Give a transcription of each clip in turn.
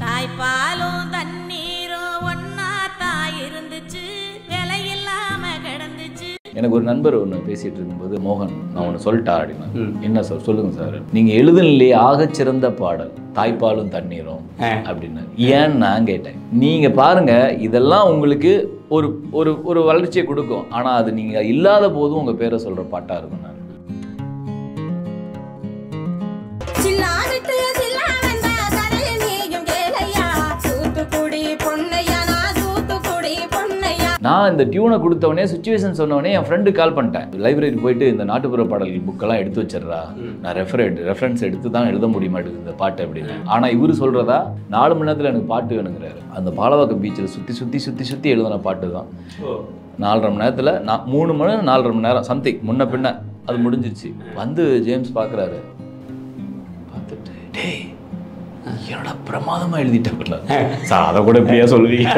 தாய்ப்பாலும் தண்ணீரும் ஒன்னா தான் இருந்துச்சு விலையில்லாம கிடந்துச்சு எனக்கு ஒரு நண்பர் ஒன்று பேசிட்டு இருக்கும்போது மோகன் நான் ஒன்று சொல்லிட்டா அப்படின்னா ம். என்ன சார் சொல்லுங்க சார் நீங்க எழுதுனிலேயே ஆகச்சிறந்த பாடல் தாய்ப்பாலும் தண்ணீரும் ஆ. அப்படின்னு ஏன்னு நான் கேட்டேன் நீங்க பாருங்க இதெல்லாம் உங்களுக்கு ஒரு ஒரு ஒரு வளர்ச்சியை கொடுக்கும் ஆனா அது நீங்க இல்லாத போதும் உங்க பேரை சொல்ற பாட்டா இருக்கும் நான் சில்லா விட்டு சில்லா வந்த கதையை நீயும் கேளையா தூத்துக்குடி பொன்னையா நான் தூத்துக்குடி பொன்னையா நான் இந்த டியூனை கொடுத்தவொடனே சுச்சுவேஷன் சொன்னவொடனே என் ஃப்ரெண்டு கால் பண்ணிட்டேன் லைப்ரரி போயிட்டு இந்த நாட்டுப்புற பாடல்கள் புக்கெல்லாம் எடுத்து வச்சிடுறா நான் ரெஃபரேட் ரெஃபரன்ஸ் எடுத்து தான் எழுத முடிய மாட்டேங்குது இந்த பாட்டு அப்படின்னு ஆனால் இவர் சொல்கிறதா நாலு மணி நேரத்தில் எனக்கு பாட்டு வேணுங்கிறாரு அந்த பாலவாக்கம் பீச்சில் சுற்றி சுற்றி சுற்றி சுற்றி எழுதின பாட்டு தான் நாலரை மணி நேரத்தில் நான் மூணு மணி நேரம் நாலரை மணி நேரம் சம்திங் முன்ன பின்ன அது முடிஞ்சிருச்சு வந்து ஜேம்ஸ் பார்க்குறாரு பார்த்துட்டு டேய் என்னடா பிரமாதமாக எழுதிட்டேன் சார் அதை கூட இப்படியா சொல்லுவீங்க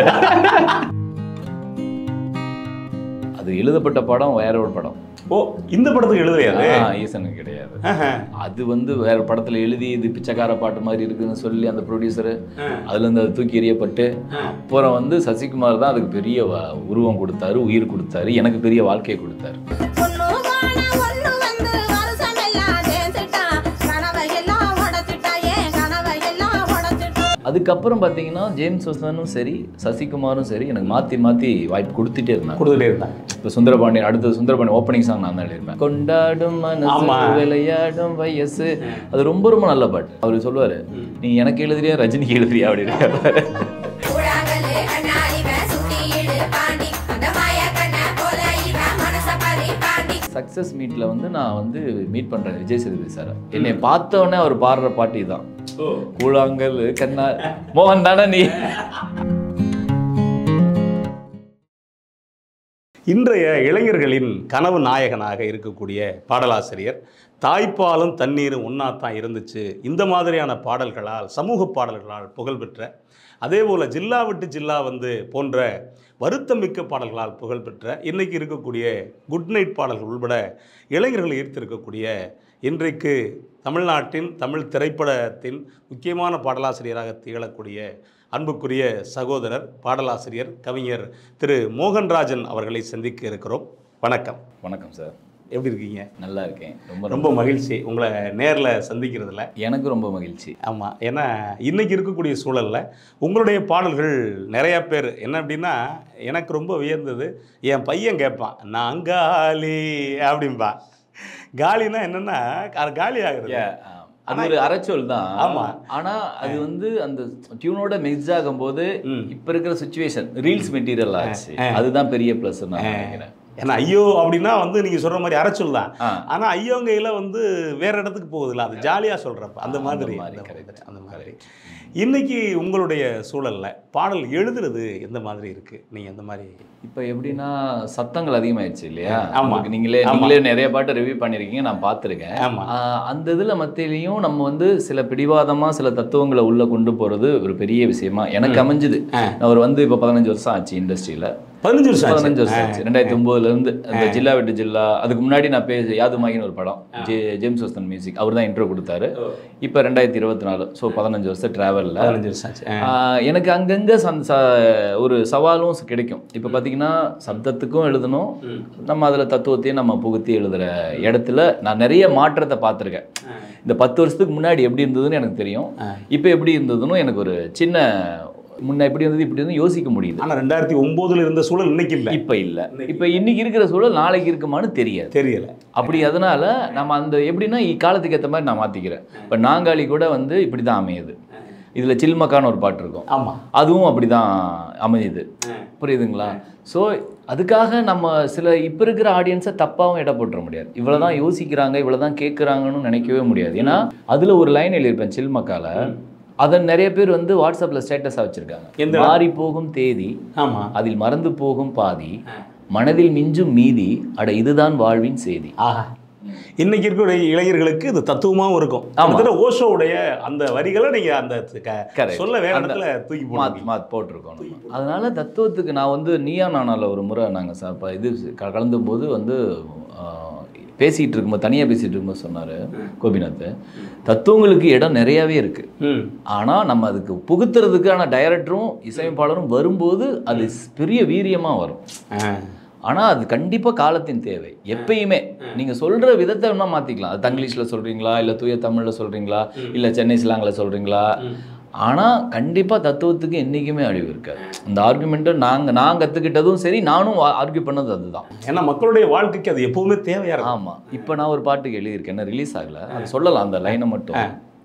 அது எழுதப்பட்ட படம் வேற ஒரு படம் ஓ இந்த படத்துக்கு எழுதுறியாது ஆ, ஈசனுக்கு கிடையாது அது வந்து வேற படத்துல எழுதி இது பிச்சைக்கார பாட்டு மாதிரி இருக்குன்னு சொல்லி அந்த ப்ரொடியூசரு அதுல இருந்து அது தூக்கி எறியப்பட்டு அப்புறம் வந்து சசிகுமார் தான் அதுக்கு பெரிய வ- உருவம் கொடுத்தாரு உயிர் கொடுத்தாரு எனக்கு பெரிய வாழ்க்கையை கொடுத்தாரு பொண்ணு போன ஒண்ணு வந்து வருஷமெல்லாம் சேர்ந்துட்டா கனவையெல்லாம் உடச்சிட்டா ஏன் கனவையெல்லாம் உடச்சிட்டா அதுக்கப்புறம் பார்த்தீங்கன்னா ஜேம்ஸ் வசனும் சரி சசிகுமாரும் சரி எனக்கு மாற்றி மாற்றி வாய்ப்பு கொடுத்துட்டே இருந்தாங்க கொடுத்துட்டே இருந்தாங்க இப்போ சுந்தரபாண்டியன் அடுத்தது சுந்தரபாண்டியன் ஓப்பனிங் சாங் நான் தான் எழுதியிருப்பேன் கொண்டாடும் மனசு ஆமா. விளையாடும் வயசு அது ரொம்ப ரொம்ப நல்ல பாட்டு அவர் சொல்லுவார் நீ எனக்கு எழுதுறியா ரஜினிக்கு எழுதுறியா அப்படின்னு கேட்பாரு. கூழாங்கல்லு கண்ணாடி இவன் சுத்தி இடு பாண்டி அந்த மாய கண்ண போல இவன் மனச பறி பாண்டி சக்ஸஸ் மீட்டில் வந்து நான் வந்து மீட் பண்ணுறேன் விஜய் சேதுபதி சார் என்னை பார்த்த உடனே அவர் பாடுற பாட்டு இதுதான் கூழாங்கல் கண்ணா மோகன் தானே நீ இன்றைய இளைஞர்களின் கனவு நாயகனாக இருக்கக்கூடிய பாடலாசிரியர் தாய்ப்பாலும் தண்ணீரும் ஒன்றா தான் இருந்துச்சு இந்த மாதிரியான பாடல்களால் சமூக பாடல்களால் புகழ்பெற்ற அதே போல் ஜில்லா விட்டு ஜில்லா வந்து போன்ற வருத்தமிக்க பாடல்களால் புகழ்பெற்ற இன்னைக்கு இருக்கக்கூடிய குட் நைட் பாடல்கள் உள்பட இளைஞர்களை ஈர்த்திருக்கக்கூடிய இன்றைக்கு தமிழ்நாட்டின் தமிழ் திரைப்படத்தின் முக்கியமான பாடலாசிரியராக திகழக்கூடிய அன்புக்குரிய சகோதரர் பாடலாசிரியர் கவிஞர் திரு மோகன்ராஜன் அவர்களை சந்திக்க இருக்கிறோம் வணக்கம் வணக்கம் சார் எப்படி இருக்கீங்க நல்லா இருக்கேன் ரொம்ப ரொம்ப மகிழ்ச்சி உங்களை நேரில் சந்திக்கிறதுல எனக்கு ரொம்ப மகிழ்ச்சி ஆமாம் ஏன்னா இன்னைக்கு இருக்கக்கூடிய சூழலில் உங்களுடைய பாடல்கள் நிறையா பேர் என்ன அப்படின்னா எனக்கு ரொம்ப வியந்தது என் பையன் கேட்பான் நான் காலி அப்படின்பா காலினா என்னன்னா அது காலி ஆகுறது Yeah, ஆ. அது ஒரு அரைச்சொல் தான் ஆமா. ஆனா அது வந்து அந்த டியூனோட மிக்ஸ் ஆகும்போது ம். இப்ப இருக்கிற சுச்சுவேஷன் ரீல்ஸ் மெட்டீரியல் ஆச்சு அதுதான் பெரிய ப்ளஸ் நான் நினைக்கிறேன் ஏன்னா ஐயோ அப்படின்னா வந்து நீங்கள் சொல்கிற மாதிரி அரைச்சொல் தான் ஆ. ஆனால் ஐயோங்கையில் வந்து வேற இடத்துக்கு போகுதுல்ல அது ஜாலியாக சொல்கிறப்ப அந்த அந்த மாதிரி மாதிரி, அந்த correct. மாதிரி, அந்த மாதிரி இன்னைக்கு உங்களுடைய சூழல்ல பாடல் எழுதுறது எந்த மாதிரி இருக்கு நீங்க எந்த மாதிரி இப்போ எப்படின்னா சத்தங்கள் அதிகமாயிடுச்சு இல்லையா ஆமா. உங்களுக்கு நீங்களே ஆமா. நீங்களே நிறைய பாட்டு ரிவ்யூ பண்ணியிருக்கீங்க நான் பார்த்துருக்கேன் ஆமா ஆஹ் அந்த இதில் மத்தியிலையும் நம்ம வந்து சில பிடிவாதமாக சில தத்துவங்களை உள்ளே கொண்டு போகிறது ஒரு பெரிய விஷயமா எனக்கு அமைஞ்சுது ஆ. நான் ஒரு வந்து இப்போ பதினஞ்சு வருஷம் ஆச்சு இண்டஸ்ட்ரியில் பதினஞ்சு வருஷம் ஆச்சு. பதினஞ்சு வருஷம் ஆச்சு ரெண்டாயிரத்தி ஒம்போதுலேருந்து அந்த ஜில்லா விட்டு ஜில்லா அதுக்கு முன்னாடி நான் பே யாதுமாகின்னு ஒரு படம் ஜே ஜேம்ஸ் வஸ்தன் மியூசிக் அவர் தான் இன்ட்ரோ கொடுத்தாரு இப்போ ரெண்டாயிரத்தி இருபத்தி நாலு ஸோ பதினஞ்சு வருஷம் ட்ராவலில் பதினஞ்சு வருஷம் ஆச்சு ஆ. எனக்கு அங்கங்கே சந் ச ஒரு சவாலும் கிடைக்கும் இப்போ பார்த்தீங்கன்னா சப்தத்துக்கும் எழுதணும் நம்ம அதில் தத்துவத்தையும் நம்ம புகுத்தி எழுதுகிற இடத்துல நான் நிறைய மாற்றத்தை பார்த்துருக்கேன் இந்த பத்து வருஷத்துக்கு முன்னாடி எப்படி இருந்ததுன்னு எனக்கு தெரியும் இப்போ எப்படி இருந்ததுன்னு எனக்கு ஒரு சின்ன முன்ன எப்படி இருந்தது இப்படி இருந்து யோசிக்க முடியுது ஆனா ரெண்டாயிரத்தி ஒன்பதுல இருந்த சூழல் இன்னைக்கு இல்ல இப்போ இல்லை இப்போ இன்னைக்கு இருக்கிற சூழல் நாளைக்கு இருக்குமான்னு தெரியாது தெரியல அப்படி அதனால நம்ம அந்த எப்படின்னா இக்காலத்துக்கு ஏற்ற மாதிரி நான் மாற்றிக்கிறேன் இப்போ நாங்காலி கூட வந்து இப்படி தான் அமையுது இதில் சில்மக்கான ஒரு பாட்டு இருக்கும் ஆமா அதுவும் அப்படி தான் அமையுது புரியுதுங்களா ஸோ அதுக்காக நம்ம சில இப்போ இருக்கிற ஆடியன்ஸை தப்பாகவும் இட போட்டுற முடியாது இவ்வளோ தான் யோசிக்கிறாங்க இவ்வளோ தான் கேட்குறாங்கன்னு நினைக்கவே முடியாது ஏன்னா அதில் ஒரு லைன் எழுதியிருப்பேன் சில்மக்கால அதை நிறைய பேர் வந்து வாட்ஸ்அப்பில் ஸ்டேட்டஸாக வச்சுருக்காங்க எந்த? மாறி போகும் தேதி ஆமா அதில் மறந்து போகும் பாதி மனதில் மிஞ்சும் மீதி அட இதுதான் வாழ்வின் செய்தி ஆஹா இன்னைக்கு இருக்கக்கூடிய இளைஞர்களுக்கு இது தத்துவமாவும் இருக்கும் ஆமா. கிட்டத்தட்ட ஓஷோவுடைய அந்த வரிகளை நீங்க அந்த க- Correct. சொல்ல வேற அந்த- இடத்துல தூக்கி மாத் போடுங்க மாத் போட்டிருக்கோம் நம்ம அதனால தத்துவத்துக்கு நான் வந்து நீயா நானால ஒரு முறை நாங்கள் ச இப்போ இது க- கலந்தும் போது வந்து ஆஹ், பேசிகிட்டு இருக்கும்போது தனியாக பேசிகிட்டு இருக்கும்போது சொன்னார் கோபிநாத் தத்துவங்களுக்கு இடம் நிறையாவே இருக்குது ம் ஆனால் நம்ம அதுக்கு புகுத்துறதுக்கான டைரக்டரும் இசையமைப்பாளரும் வரும்போது அது பெரிய வீரியமாக வரும் ஆ ஆனால் அது கண்டிப்பாக காலத்தின் தேவை எப்பயுமே நீங்கள் சொல்கிற விதத்தை வேணால் மாற்றிக்கலாம் அது தங்கிலீஷில் சொல்கிறீங்களா இல்லை தூய தமிழில் சொல்கிறீங்களா இல்லை சென்னை ஸ்லாங்கில் சொல்கிறீங்களா ஆனால் கண்டிப்பாக தத்துவத்துக்கு என்றைக்குமே அழிவு இருக்காது இந்த ஆர்குமெண்ட்டை நாங்கள் நான் கற்றுக்கிட்டதும் சரி நானும் ஆர்கியூ பண்ணது அதுதான் ஏன்னா மக்களுடைய வாழ்க்கைக்கு அது எப்பவுமே தேவையா இருக்கும் ஆமாம் இப்போ நான் ஒரு பாட்டுக்கு எழுதியிருக்கேன் என்ன ரிலீஸ் ஆகல அது சொல்லலாம் அந்த லைனை மட்டும்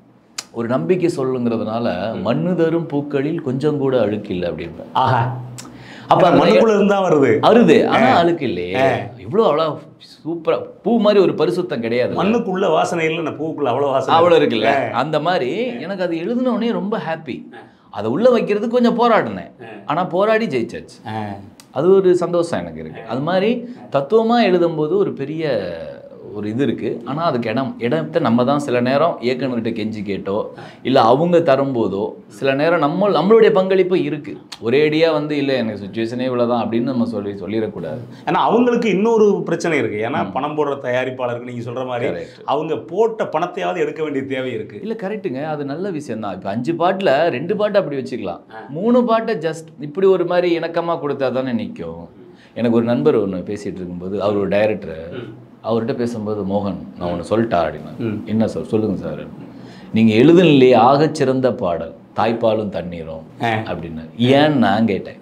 ஒரு நம்பிக்கை சொல்லுங்கிறதுனால மண்ணு தரும் பூக்களில் கொஞ்சம் கூட அழுக்கு இல்லை அப்படின்பேன் ஆஹா அப்ப அப்ப அந்த மண்ணுக்குள்ள இருந்தா வருது அருது ஆனா அழுக்கு இல்லையே இவ்வளோ அவ்வளோ சூப்பரா பூ மாதிரி ஒரு பரிசுத்தம் கிடையாது மண்ணுக்குள்ள வாசனை இல்லை நான் பூவுக்குள்ள அவ்வளவு வாசனை அவ்வளோ இருக்குல்ல அந்த மாதிரி எனக்கு அது எழுதின உடனே ரொம்ப ஹாப்பி அதை உள்ள வைக்கிறதுக்கு கொஞ்சம் போராடினேன் ஆனா போராடி ஜெயிச்சாச்சு ஆ. அது ஒரு சந்தோஷம் எனக்கு இருக்கு அது மாதிரி தத்துவமா எழுதும்போது ஒரு பெரிய ஒரு இது இருக்கு ஆனா அதுக்கு இடம் இடத்தை நம்ம தான் சில நேரம் இயக்குனர்கிட்ட கெஞ்சி கேட்டோ இல்ல அவங்க தரும்போதோ சில நேரம் நம்ம நம்மளுடைய பங்களிப்பு இருக்கு ஒரேடியா வந்து இல்ல எனக்கு சுச்சுவேஷனே இவ்வளவுதான் அப்படின்னு நம்ம சொல்லி சொல்லிடக்கூடாது ஏன்னா அவங்களுக்கு இன்னொரு பிரச்சனை இருக்கு ஏன்னா பணம் போடுற தயாரிப்பாளருக்கு நீங்க சொல்ற மாதிரி Correct. அவங்க போட்ட பணத்தையாவது எடுக்க வேண்டிய தேவை இருக்கு இல்ல கரெக்ட்டுங்க அது நல்ல விஷயம் தான் இப்போ அஞ்சு பாட்டுல ரெண்டு பாட்டு அப்படி வச்சுக்கலாம் மூணு பாட்டை ஜஸ்ட் இப்படி ஒரு மாதிரி இணக்கமா கொடுத்தா தானே நிற்கும் எனக்கு ஒரு நண்பர் ஒன்று பேசிட்டு இருக்கும்போது அவர் ஒரு டைரக்டர் அவர்கிட்ட பேசும்போது மோகன் நான் ஒன்று சொல்லிட்டா அப்படின்னா என்ன சார் சொல்லுங்க சார் நீங்க எழுதுனிலே ஆகச்சிறந்த பாடல் தாய்ப்பாலும் தண்ணீரும் அப்படின்னு ஏன்னு நான் கேட்டேன்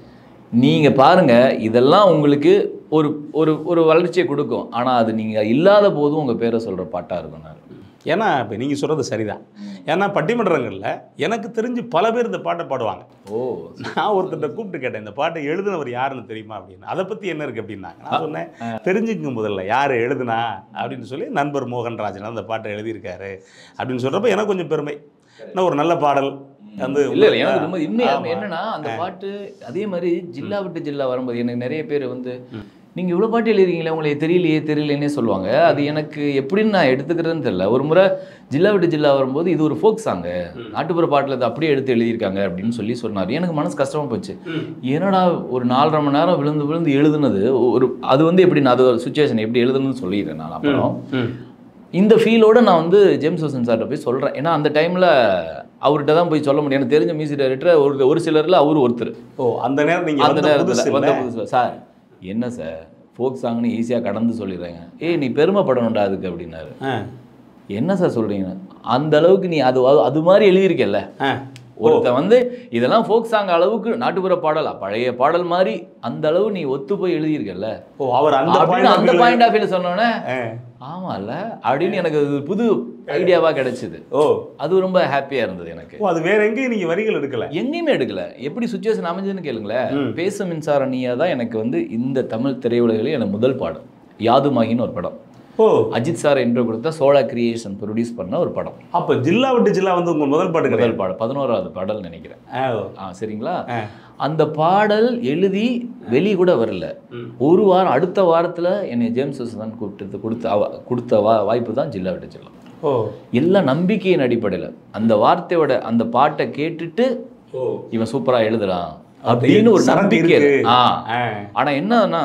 நீங்க பாருங்க இதெல்லாம் உங்களுக்கு ஒரு ஒரு ஒரு வளர்ச்சியை கொடுக்கும் ஆனா அது நீங்க இல்லாத போதும் உங்க பேரை சொல்ற பாட்டா இருக்கும் நான் ஏன்னா இப்போ நீங்க சொல்றது சரிதான் ஏன்னா பட்டிமன்றங்கள்ல எனக்கு தெரிஞ்சு பல பேர் இந்த பாட்டை பாடுவாங்க ஓ நான் ஒருத்தர்கிட்ட கூப்பிட்டு கேட்டேன் இந்த பாட்டை எழுதினவர் யாருன்னு தெரியுமா அப்படின்னு அதை பத்தி என்ன இருக்கு அப்படின்னாங்க நான் சொன்னேன் தெரிஞ்சுக்குங்க முதல்ல யார் எழுதுனா அப்படின்னு சொல்லி நண்பர் மோகன்ராஜன் அந்த பாட்டை எழுதியிருக்காரு அப்படின்னு சொல்றப்ப எனக்கு கொஞ்சம் பெருமை நான் ஒரு நல்ல பாடல் வந்து இல்ல இல்ல எனக்கு ரொம்ப உண்மையா ஆமா. என்னன்னா அந்த பாட்டு அதே மாதிரி ஜில்லா விட்டு ஜில்லா வரும்போது எனக்கு நிறைய பேர் வந்து நீங்க இவ்வளவு பாட்டு எழுதுறீங்களே உங்களுக்கு தெரியலையே தெரியலைன்னே சொல்லுவாங்க அது எனக்கு எப்படின்னு நான் எடுத்துக்கிறதுன்னு தெரியல ஒரு முறை ஜில்லா விட்டு ஜில்லா வரும்போது இது ஒரு ஃபோக் சாங்கு நாட்டுப்புற பாட்டுல இது அப்படியே எடுத்து எழுதியிருக்காங்க அப்படின்னு சொல்லி சொன்னார் எனக்கு மனசு கஷ்டமா போச்சு என்னடா ஒரு நாலரை மணி நேரம் விழுந்து விழுந்து எழுதுனது ஒரு அது வந்து எப்படி நான் அது சுச்சுவேஷன் எப்படி எழுதுனதுன்னு சொல்லிடுறேன் நான் அப்புறம் ம். இந்த ஃபீலோட நான் வந்து ஜேம்ஸ் ஹோசன் சார்கிட்ட போய் சொல்கிறேன் ஏன்னா அந்த டைமில் அவர்கிட்ட தான் போய் சொல்ல முடியும் எனக்கு தெரிஞ்ச மியூசிக் டைரக்டர் ஒரு ஒரு சிலரில் அவர் ஒருத்தர் ஓ அந்த நேரம் நீங்க அந்த வந்த புதுசு நேரத்தில் வந்த இல்ல? புதுசு சார் என்ன சார் ஃபோக் சாங்னு ஈஸியாக கடந்து சொல்லிடுறேங்க ஏய் நீ பெருமைப்படணும்டா அதுக்கு அப்படின்னாரு ஆ என்ன சார் சொல்கிறீங்க அந்த அளவுக்கு நீ அது அது- அது மாதிரி எழுதியிருக்கல்ல ஆ ஒருத்தன் வந்து இதெல்லாம் ஃபோக் சாங் அளவுக்கு நாட்டுப்புற பாடலா பழைய பாடல் மாதிரி அந்த அளவு நீ ஒத்து போய் எழுதியிருக்கல்ல ஓ அவர் அந்த அப்படின்னு point of அந்த view ல- பாயிண்ட் ஆஃப் வியூல சொன்னோன்னே ஆ. ஆமால்ல அப்படின்னு எனக்கு அது புது ஐடியாவா கிடைச்சது ஓ அது ரொம்ப ஹாப்பியா இருந்தது எனக்கு ஓ அது வேற எங்கேயும் நீங்க வரிகள் எடுக்கல எங்கேயுமே எடுக்கல எப்படி சுச்சுவேஷன் அமைஞ்சதுன்னு கேளுங்களேன் பேசும் மின்சார நீயா தான் எனக்கு வந்து இந்த தமிழ் திரையுலகிலே எனக்கு முதல் பாடம் யாதுமாகின்னு ஒரு படம் ஓ அஜித் சார் என்று கொடுத்த சோழா கிரியேஷன் ப்ரொடியூஸ் பண்ண ஒரு படம் அப்ப ஜில்லா விட்டு ஜில்லா வந்து உங்க முதல் பாட்டு கிடையாது முதல் பாடம் பதினோராவது பாடல் நினைக்கிறேன் ஆ, ஓ. ஆ சரிங்களா ஆ. அந்த பாடல் எழுதி வெளி கூட வரல ஒரு வாரம் அடுத்த வாரத்துல என்னை ஜேம்ஸ் தான் கூப்பிட்டு கொடுத்த அவ- கொடுத்த வா வாய்ப்பு தான் ஜில்லா விட்டு ஜில்லா ஓ எல்லாம் நம்பிக்கையின் அடிப்படையில் அந்த வார்த்தையோட அந்த பாட்டை கேட்டுட்டு ஓ இவன் சூப்பரா எழுதுறான் அப்படின்னு ஒரு சரக்கு நம்பிக்கை இருக்கு. ஆ ஆ. ஆனா என்னன்னா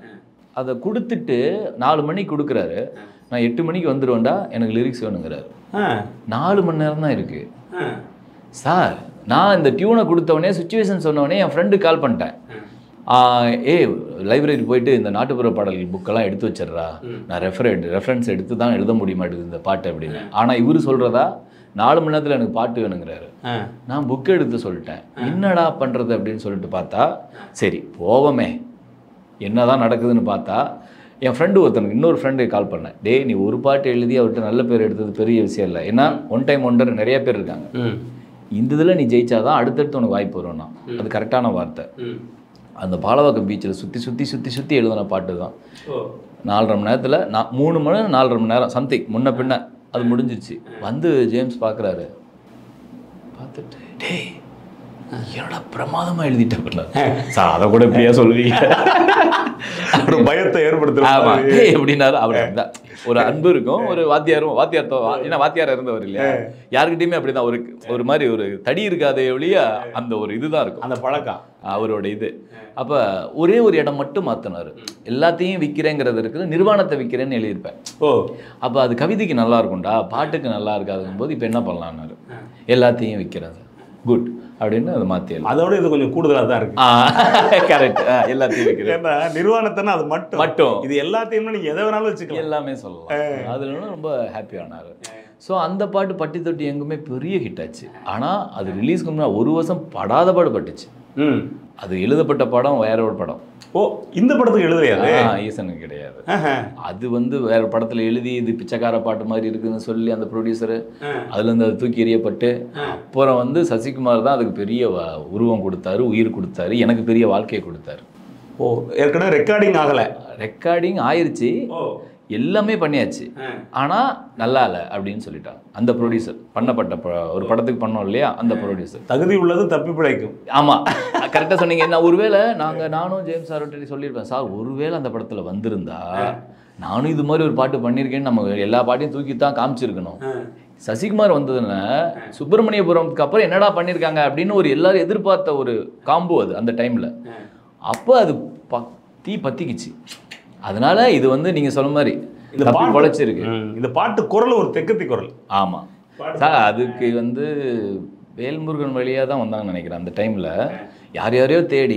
அதை கொடுத்துட்டு நாலு மணிக்கு கொடுக்குறாரு நான் எட்டு மணிக்கு வந்துடுவேன்டா எனக்கு லிரிக்ஸ் வேணுங்கிறாரு ஆ. நாலு மணி நேரம் தான் இருக்கு ஆ. சார் நான் இந்த டியூனை கொடுத்தவொடனே சுச்சுவேஷன் சொன்னவொடனே என் ஃப்ரெண்டு கால் பண்ணிட்டேன் ஆ, ஏய் லைப்ரரி போயிட்டு இந்த நாட்டுப்புற பாடல் புக்கெல்லாம் எடுத்து வச்சிடுறா நான் ரெஃபரேட் ரெஃபரன்ஸ் எடுத்து தான் எழுத முடிய மாட்டேங்குது இந்த பாட்டு அப்படின்னு ஆனால் இவர் சொல்கிறதா நாலு மணி நேரத்தில் எனக்கு பாட்டு வேணுங்கிறாரு ஆ. நான் புக் எடுத்து சொல்லிட்டேன் என்னடா பண்ணுறது அப்படின்னு சொல்லிட்டு பார்த்தா சரி போவோமே என்னதான் நடக்குதுன்னு பார்த்தா என் ஃப்ரெண்டு ஒருத்தனுக்கு இன்னொரு ஃப்ரெண்டு கால் பண்ணேன் டேய் நீ ஒரு பாட்டு எழுதி அவர்கிட்ட நல்ல பேர் எடுத்தது பெரிய விஷயம் இல்லை ஏன்னா ஒன் டைம் ஒன்றரை நிறைய பேர் இருக்காங்க ம். இந்த இதில் நீ ஜெயிச்சாதான் அடுத்தடுத்து உனக்கு வாய்ப்பு வரும்னா அது கரெக்டான வார்த்தை ம். அந்த பாலவாக்கம் பீச்சில் சுற்றி சுற்றி சுற்றி சுற்றி எழுதின பாட்டு தான் ஓ நாலரை மணி நேரத்தில் நான் மூணு மணி நேரம் நாலரை மணி நேரம் சம்திங் முன்ன பின்ன அது முடிஞ்சிருச்சு வந்து ஜேம்ஸ் பார்க்குறாரு பார்த்துட்டு டேய் என்னடா பிரமாதமா எழுதிட்டேன் சார் அதை கூட இப்படியா சொல்லுவீங்க ஒரு பயத்தை ஏற்படுத்துற ஆமா மாதிரி. ஏய், எப்படின்னாரு அவர் அப்படிதான் ஒரு அன்பு இருக்கும் ஒரு வாத்தியாரும் வாத்தியார் தோ- ஏன்னா வாத்தியார் இருந்தவர் இல்லையா யாருக்கிட்டயுமே அப்படிதான் ஒரு ஒரு மாதிரி ஒரு தடி இருக்காதே ஒழிய அந்த ஒரு இதுதான் இருக்கும் அந்த பழக்கம் அவரோட இது அப்ப ஒரே ஒரு இடம் மட்டும் மாத்தினாரு எல்லாத்தையும் விற்கிறேங்கிறது இருக்குது நிர்வாணத்தை விற்கிறேன்னு எழுதியிருப்பேன் ஓ அப்ப அது கவிதைக்கு நல்லா இருக்கும்டா பாட்டுக்கு நல்லா இருக்காதுங்கும் போது இப்போ என்ன பண்ணலான்னாரு எல்லாத்தையும் விற்கிறது குட் அப்படின்னு அதை மாற்றி அதோட இது கொஞ்சம் கூடுதலா தான் இருக்கு கரெக்ட் எல்லாத்தையும் விற்கிறேன் ஏன்னா நிர்வாணத்தைன்னா அது மட்டும் மட்டும். இது எல்லாத்தையுமே நீங்க எதை வேணாலும் வச்சுக்கலாம் எல்லாமே சொல்லலாம் அதுல ரொம்ப ஹாப்பி ஆனாரு ஸோ அந்த பாட்டு பட்டி தொட்டி எங்குமே பெரிய ஹிட் ஆச்சு ஆனா அது ரிலீஸ்க்கு முன்னாடி ஒரு வருஷம் படாத பாடு பட்டுச்சு ம் அது எழுதப்பட்ட படம் வேற ஒரு படம் ஓ இந்த படத்துக்கு எழுதலையா அது ஆ, ஈசனுக்கு கிடையாது ஆஹா. அது வந்து வேற படத்துல எழுதி இது பிச்சைக்கார பாட்டு மாதிரி இருக்குன்னு சொல்லி அந்த ப்ரொடியூசரு அதுல இருந்து அது தூக்கி எறியப்பட்டு அப்புறம் வந்து சசிகுமார் தான் அதுக்கு பெரிய வ- உருவம் கொடுத்தாரு உயிர் கொடுத்தாரு எனக்கு பெரிய வாழ்க்கையை கொடுத்தாரு ஓ ஏற்கனவே ரெக்கார்டிங் ஆகல ரெக்கார்டிங் ஆயிருச்சு ஓ எல்லாமே பண்ணியாச்சு ஆனா நல்லா இல்லை அப்படின்னு சொல்லிட்டாங்க அந்த ப்ரொடியூசர் பண்ணப்பட்ட ப- ஒரு படத்துக்கு பண்ணோம் இல்லையா அந்த ப்ரொடியூசர் தகுதி உள்ளது தப்பி பிழைக்கும் ஆமா கரெக்டாக சொன்னீங்க நான் ஒருவேளை நாங்க நானும் ஜேம்ஸ் சார்கிட்ட சொல்லியிருப்பேன் சார் ஒருவேளை அந்த படத்துல வந்திருந்தா நானும் இது மாதிரி ஒரு பாட்டு பண்ணியிருக்கேன்னு நம்ம எல்லா பாட்டையும் தூக்கி தான் காமிச்சிருக்கணும் சசிகுமார் வந்ததுன்னா சுப்பிரமணியபுரம்க்கு அப்புறம் என்னடா பண்ணியிருக்காங்க அப்படின்னு ஒரு எல்லாரும் எதிர்பார்த்த ஒரு காம்போ அது அந்த டைம்ல அப்போ அது ப- தீ பத்திக்குச்சு அதனால இது வந்து நீங்க சொன்ன மாதிரி இந்த தப்பி பாட்டு- பொழைச்சிருக்கு ம், இந்த பாட்டு குரல் ஒரு தெக்கத்தி குரல் ஆமா சார் அதுக்கு வந்து வேல்முருகன் வழியாக தான் வந்தாங்கன்னு நினைக்கிறேன் அந்த டைமில் யார் யாரையோ தேடி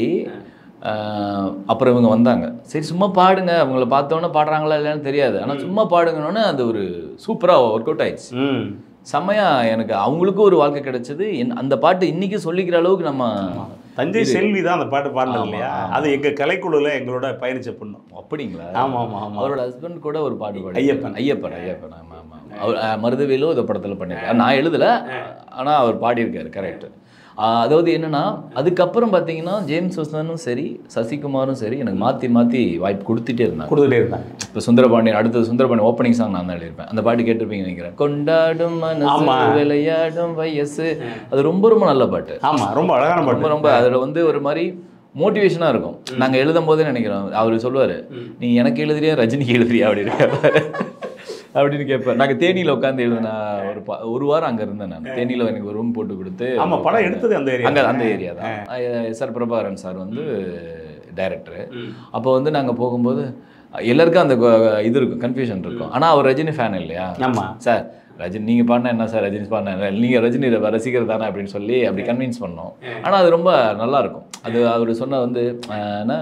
ஆஹ், அப்புறம் இவங்க வந்தாங்க சரி சும்மா பாடுங்க அவங்கள பார்த்தோன்னே பாடுறாங்களா இல்லையான்னு தெரியாது ஆனால் சும்மா பாடுங்கன்னு அது ஒரு சூப்பராக ஒர்க் அவுட் ஆயிடுச்சு ம் செம்மையா எனக்கு அவங்களுக்கும் ஒரு வாழ்க்கை கிடைச்சது என் அந்த பாட்டு இன்னைக்கு சொல்லிக்கிற அளவுக்கு நம்ம தஞ்சை செல்வி தான் அந்த பாட்டு பாடினது ஆமா, இல்லையா ஆமா. அது எங்க கலைக்குழுல எங்களோட பயணிச்ச பொண்ணு அப்படிங்களா ஆமா ஆமா ஆமா அவரோட ஹஸ்பண்ட் கூட ஒரு பாட்டு பாடி ஐயப்பன். ஐயப்பன் ஐயப்பன் ஆமா ஆமா அவர் அஹ், மருதவேலு இந்த படத்துல பண்ணியிருக்காரு நான் எழுதல ஆனா அவர் பாடியிருக்காரு கரெக்ட் அதாவது என்னன்னா அதுக்கப்புறம் பார்த்தீங்கன்னா ஜேம்ஸ் வசனும் சரி சசிகுமாரும் சரி எனக்கு மாத்தி மாத்தி வாய்ப்பு கொடுத்துட்டே இருந்தாங்க கொடுத்துட்டே இருந்தாங்க இப்போ சுந்தரபாண்டியன் அடுத்தது சுந்தரபாண்டியன் ஓப்பனிங் சாங் நான் தான் எழுதியிருப்பேன் அந்த பாட்டு கேட்டிருப்பீங்கன்னு நினைக்கிறேன் கொண்டாடும் மனசு ஆமா. விளையாடும் வயசு அது ரொம்ப ரொம்ப நல்ல பாட்டு ஆமா ரொம்ப அழகான ரொம்ப பாட்டு ரொம்ப அதில் வந்து ஒரு மாதிரி மோட்டிவேஷனாக இருக்கும் நாங்கள் எழுதும் போதே நினைக்கிறோம் அவர் சொல்லுவார் நீ எனக்கு எழுதுறியா ரஜினிக்கு எழுதுறியா அப்படின்னு கேட்பாரு அப்படின்னு கேட்பார் நாங்கள் தேனியில் உட்காந்து எழுதின ஒரு பா ஒரு வாரம் அங்கே இருந்தேன் நான் தேனியில் எனக்கு ஒரு ரூம் போட்டு கொடுத்து ஆமா படம் எடுத்தது அந்த ஏரியா அங்கே அந்த ஏரியா தான் எஸ் ஆர் பிரபாகரன் சார் வந்து டைரக்டர் அப்போ வந்து நாங்கள் போகும்போது எல்லாருக்கும் அந்த கொ- இது இருக்கும் கன்ஃபியூஷன் இருக்கும் ஆனால் அவர் ரஜினி ஃபேன் இல்லையா ஆமா சார் ரஜினி நீங்கள் பாடினா என்ன சார் ரஜினி பாடினா நீங்கள் ரஜினி ர- ரசிகர் தானே அப்படின்னு சொல்லி அப்படி கன்வின்ஸ் பண்ணோம் ஆனால் அது ரொம்ப நல்லா இருக்கும் அது அவர் சொன்ன வந்து ஆஹ், என்ன,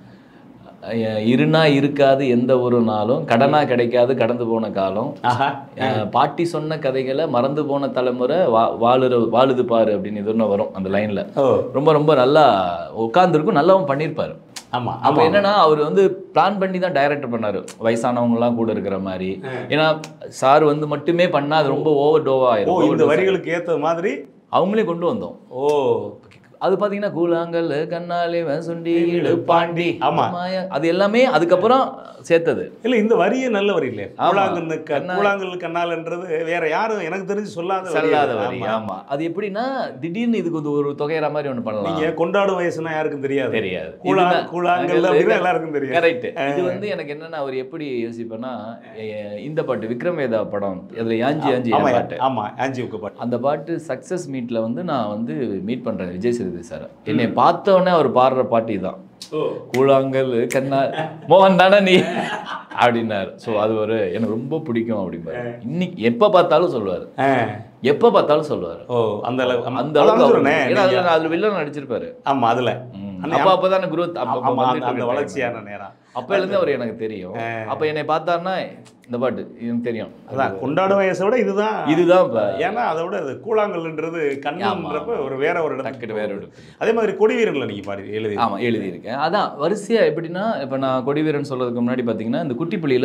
அஹ், இருனா இருக்காது எந்த ஒரு நாளும் கடனா கிடைக்காது கடந்து போன காலம் ஆஹா அஹ், பாட்டி சொன்ன கதைகளை மறந்து போன தலைமுறை வா வாழுற வாழுது பாரு அப்படின்னு இது ஒன்று வரும் அந்த லைனில் ஓ ரொம்ப ரொம்ப நல்லா உட்காந்துருக்கும் நல்லாவும் பண்ணியிருப்பாரு ஆமா அப்போ ஆமா என்னன்னா அவர் வந்து பிளான் பண்ணி தான் டைரக்டர் பண்ணாரு வயசானவங்கலாம் கூட இருக்கிற மாதிரி ஏன்னா சார் வந்து மட்டுமே பண்ணா அது ரொம்ப ஓவர் டோவா ஓ ஆயிரும் இந்த overdose ஆயிரும். வரிகளுக்கு ஏத்த மாதிரி அவங்களே கொண்டு வந்தோம் ஓ அது பாத்தீங்கன்னா கூழாங்கல் கண்ணாலி சுண்டி இழு பாண்டி ஆமா. மாயா அது எல்லாமே அதுக்கப்புறம் சேர்த்தது இல்ல இந்த வரியே நல்ல வரி இல்லையா ஆமா. கூழாங்கன்னு க- கண்ணா- கூழாங்கல் கண்ணால்ன்றது வேற யாரும் எனக்கு தெரிஞ்சு சொல்லாத வரி செல்லாத அது. வரி ஆமா. ஆமா அது எப்படின்னா திடீர்னு இதுக்கு வந்து ஒரு தொகையற மாதிரி ஒண்ணு பண்ணலாம் நீங்க கொண்டாடும் வயசுனா யாருக்கும் தெரியாது தெரியாது கூழா இதுதான் கூழாங்கல் அப்படின்னா எல்லாருக்கும் தெரியும் கரெக்ட் இது வந்து எனக்கு என்னன்னா அவர் எப்படி யோசிப்பேன்னா எ- இந்த பாட்டு விக்ரம் வேதா படம் அதுல யாஞ்சி யாஞ்சி ஆமா என் பாட்டு ஆமா ஆஞ்சி உக்க பாட்டு அந்த பாட்டு சக்ஸஸ் மீட்ல வந்து நான் வந்து மீட் பண்றேன் விஜய் சேதுபதி சார் என்னை பார்த்த உடனே அவர் பாடுற பாட்டு இதான் கூழாங்கல் கண்ணா மோகன் தானே நீ அப்படின்னாரு ஸோ அது ஒரு எனக்கு ரொம்ப பிடிக்கும் அப்படிம்பாரு இன்னைக்கு எப்போ பார்த்தாலும் சொல்லுவார் ஆ. எப்போ பார்த்தாலும் சொல்லுவார் ஓ அந்த அளவு அந்த அதான் அளவுக்கு சொல்றேனே, அவரு- ஏன்னா நீங்க- அதுல அதுல வில்லன் நடிச்சிருப்பாரு ஆமா அதுல ம். அண்ணே, அப்ப அப்பதானே குரோத் அப்ப அப்ப ஆமா அந்த- வந்துட்டு அந்த இருக்க time. வளர்ச்சியான நேரம் அப்பையில இருந்து அவர் எனக்கு தெரியும் அப்ப என்னை பார்த்தாருன்னா இந்த பாட்டு எனக்கு தெரியும் அதான் கொண்டாடும் வயசை விட இதுதான் இதுதான் இப்ப ஏன்னா அதை விட அது கூழாங்கல்ன்றது கண்ணுன்றப்ப ஒரு வேற ஒரு இடத்துக்கு டக்குனு வேற ஒரு அதே மாதிரி கொடி வீரங்களை நீங்க பாடி எழுதி ஆமா எழுதியிருக்கேன் அதான் வரிசையா எப்படின்னா இப்ப நான் கொடிவீரன் சொல்றதுக்கு முன்னாடி பாத்தீங்கன்னா இந்த குட்டிப்புலியில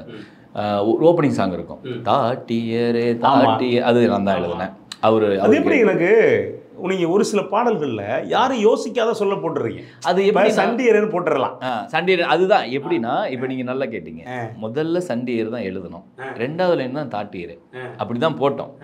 ஓப்பனிங் சாங் இருக்கும் தாட்டியரே தாட்டிய அது நான் தான் எழுதினேன் அவரு அது அவருக்கு- எப்படி எனக்கு நீங்க ஒரு சில பாடல்கள்ல யாரும் யோசிக்காத சொல்ல போட்டுறீங்க அது இப்ப எப்படி சண்டியரன்னு போட்டுறலாம் சண்டே அதுதான் எப்படின்னா இப்ப நீங்க நல்லா கேட்டீங்க முதல்ல சண்டியர் தான் எழுதணும் ரெண்டாவது லைன் தான் தாட்டியர் அப்படிதான் போட்டோம்